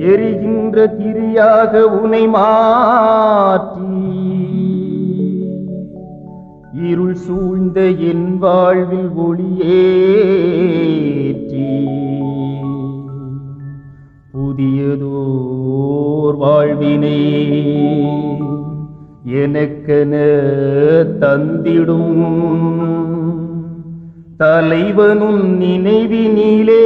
எரிகின்ற திரியாக உனை மாற்றி இருள் சூழ்ந்த என் வாழ்வில் ஒளியேற்றி புதியதோர் வாழ்வினை எனக்கென தந்திடும் தலைவனும் நினைவினிலே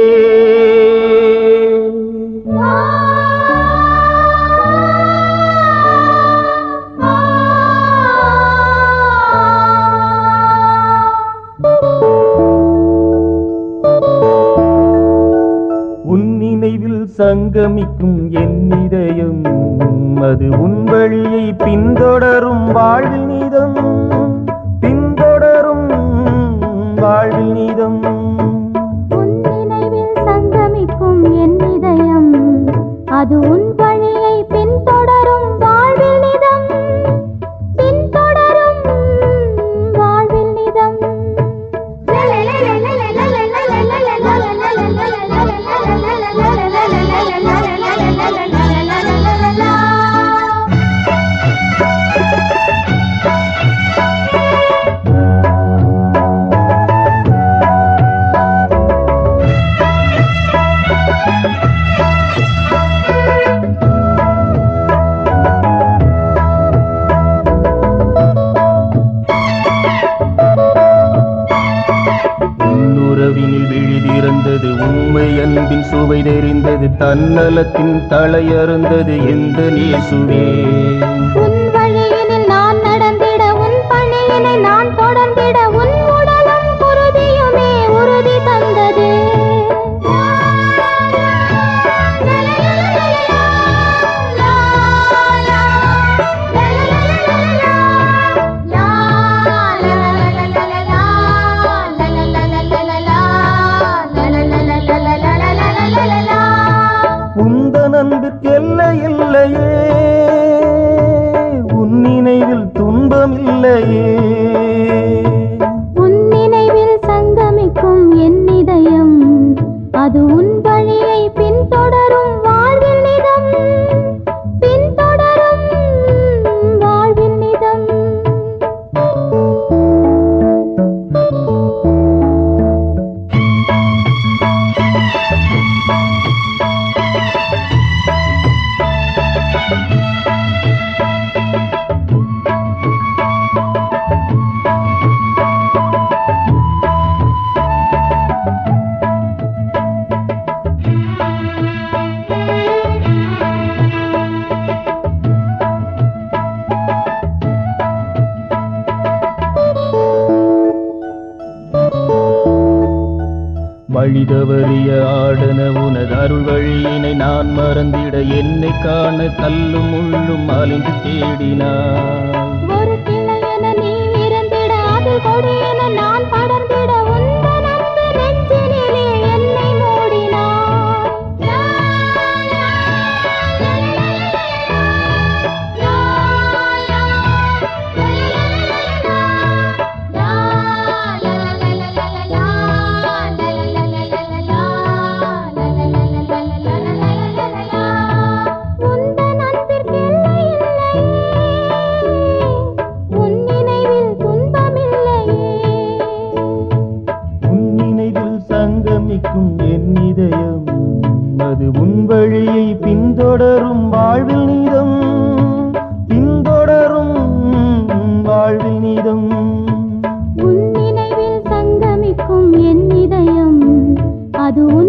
உன் நினைவில் சங்கமிக்கும் என் இதயம் அது உன் வழியை பின்தொடரும் வாழ்வில் நீதம் பின்தொடரும் வாழ்வில் நீதம் உன் நினைவில் சங்கமிக்கும் என் இதயம் அது உன் வழியை பின்தொடரும் வாழ்வில் நிதம் பின்தொடரும் வாழ்வில் நிதம் உன்னுறவினில் விழிதிறந்தது உண்மை அன்பின் சுவை தெரிந்தது தன்னலத்தின் தலையறுந்தது எந்த நேசுவே உன் வழியினில் நான் நடந்திட உன் பணியினை நான் தொடர்ந்திட உன் உடலும் குருதியுமே உறுதி தந்தது உந்தன் அன்பிற்கு எல்லை இல்லையே உன் நினைவில் துன்பம் இல்லையே உன் நினைவில் சங்கமிக்கும் என் இதயம் அது உன் வழியை பின்தொடரும் வாழ்வில் நிதம் பின்தொடரும் வாழ்வில் நிதம் வழிதவறிய ஆடன உனது அருள் வழியினை நான் மறந்திட என்னை காண கல்லும் முள்ளும் அலைந்து தேடினாய் ஒரு கிளையென நீ இருந்திட அதில் கொடியென நான் படர்ந்திட உந்தன் அன்பு நெஞ்சினிலே என்னை மூடினாய் உந்தன் அன்பிற்கு எல்லை இல்லையே உன் நினைவில் துன்பமில்லையே உன் நினைவில் சங்கமிக்கும் என் இதயம் அது உன் வழியை பின்தொடரும் வாழ்வில் நீதம் பின்தொடரும் வாழ்வில் நீதம் உன் நினைவில் சங்கமிக்கும் என் இதயம் அது உன்